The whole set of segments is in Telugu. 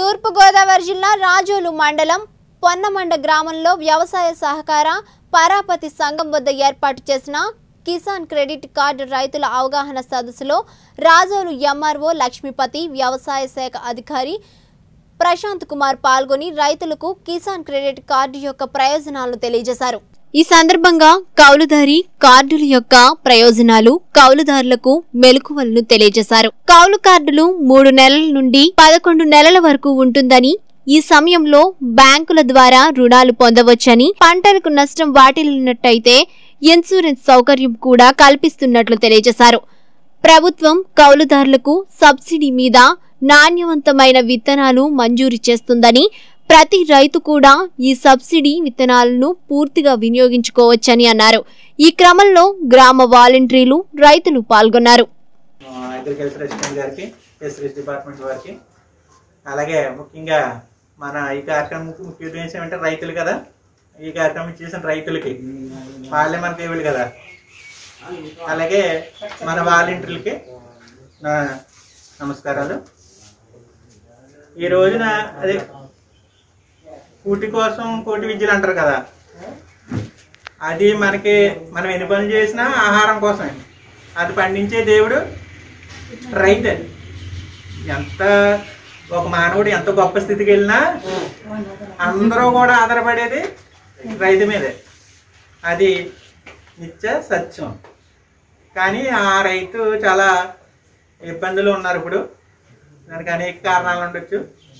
తూర్పుగోదావరి జిల్లా రాజోలు మండలం పొన్నమండ గ్రామంలో వ్యవసాయ సహకార పరాపతి సంఘం వద్ద ఏర్పాటు చేసిన కిసాన్ క్రెడిట్ కార్డు రైతుల అవగాహన సదస్సులో రాజోలు ఎంఆర్ఓ లక్ష్మీపతి వ్యవసాయ శాఖ అధికారి ప్రశాంత్ కుమార్ పాల్గొని రైతులకు కిసాన్ క్రెడిట్ కార్డు యొక్క ప్రయోజనాలను తెలియజేశారు ఈ సందర్భంగా కౌలుదారి కార్డుల యొక్క ప్రయోజనాలు కౌలుదారులకు మెలకువలను తెలియజేశారు కౌలు కార్డులు మూడు నెలల నుండి పదకొండు నెలల వరకు ఉంటుందని ఈ సమయంలో బ్యాంకుల ద్వారా రుణాలు పొందవచ్చని పంటలకు నష్టం వాటిల్లినట్టయితే ఇన్సూరెన్స్ సౌకర్యం కూడా కల్పిస్తున్నట్లు తెలియజేశారు ప్రభుత్వం కౌలుదారులకు సబ్సిడీ మీద నాణ్యవంతమైన విత్తనాలు మంజూరు చేస్తుందని ప్రతి రైతు కూడా ఈ సబ్సిడీ విత్తనాలను పూర్తిగా వినియోగించుకోవచ్చని అన్నారు ఈ క్రమంలో గ్రామ వాలంటీర్లు రైతులు పాల్గొన్నారు అగ్రికల్చర్ అసిస్టెంట్ గారికి ఫిషరీస్ డిపార్ట్మెంట్ వారికి అలాగే ముఖ్యంగా మన ఈ కార్యక్రమం ముఖ్య ఉద్దేశం ఏంటంటే రైతులు కదా ఈ కార్యక్రమం చేసిన రైతులకి వాళ్ళే మన దేవుళ్ళు కదా అలాగే మన వాలంటీర్లకి నా నమస్కారాలు ఈ రోజున అదే కూటి కోసం కోటి విద్యలు అంటారు కదా అది మనకి మనం ఎన్ని పనులు చేసినా ఆహారం కోసమే అది పండించే దేవుడు రైతు ఎంత ఒక మానవుడు ఎంత గొప్ప స్థితికి వెళ్ళినా అందరూ కూడా ఆధారపడేది రైతు మీదే అది నిత్య సత్యం కానీ ఆ రైతు చాలా ఇబ్బందులు ఉన్నారు ఇప్పుడు దానికి అనేక కారణాలు ఉండొచ్చు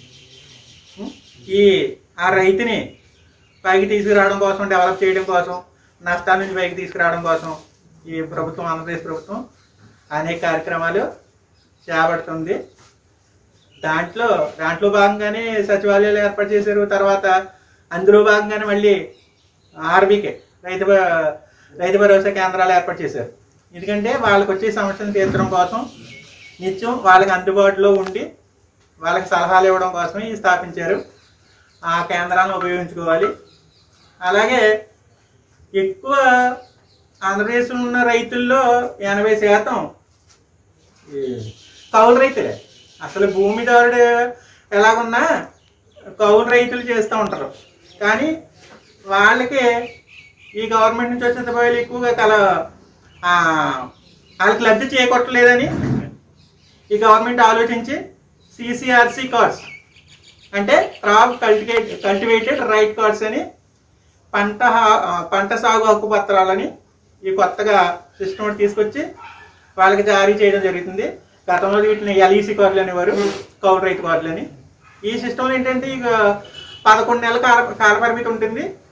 ఈ ఆ రైతుని పైకి తీసుకురావడం కోసం డెవలప్ చేయడం కోసం నష్టాల నుంచి పైకి తీసుకురావడం కోసం ఈ ప్రభుత్వం ఆంధ్రప్రదేశ్ ప్రభుత్వం అనేక కార్యక్రమాలు చేపడుతుంది దాంట్లో దాంట్లో భాగంగానే సచివాలయాలు ఏర్పాటు చేశారు తర్వాత అందులో భాగంగానే మళ్ళీ ఆర్బీకే రైతు భ- రైతు భరోసా కేంద్రాలు ఏర్పాటు చేశారు ఎందుకంటే వాళ్ళకి వచ్చే సమస్యలను తీర్చడం కోసం నిత్యం వాళ్ళకి అందుబాటులో ఉండి వాళ్ళకి సలహాలు ఇవ్వడం కోసం ఇవి స్థాపించారు ఆ కేంద్రాలను ఉపయోగించుకోవాలి అలాగే ఎక్కువ ఆంధ్రప్రదేశ్లో ఉన్న రైతుల్లో ఎనభై శాతం ఈ కౌలు రైతులే అసలు భూమిదారుడు ఎలాగున్నా కౌలు రైతులు చేస్తూ ఉంటారు కానీ వాళ్ళకి ఈ గవర్నమెంట్ నుంచి వచ్చిన బయలు ఎక్కువగా కల ఆ, వాళ్ళకి లబ్ధి చేకూరట్లేదని ఈ గవర్నమెంట్ ఆలోచించి సిసిఆర్సి కార్డ్స్ అంటే crop cultivate cultivated right cards అని పంట హా- ఆ, పంట సాగు హక్కు పత్రాలని ఈ కొత్తగా సిస్టమ్ ఒకటి తీసుకొచ్చి వాళ్ళకి జారీ చేయడం జరుగుతుంది గతంలో వీటిని ఎల్ఈసి కార్డులు అనేవారు కౌలు రైతు కార్డులు అని ఈ సిస్టంలో ఏంటంటే ఇక పదకొండు నెలల కాల కాల పరిమితి ఉంటుంది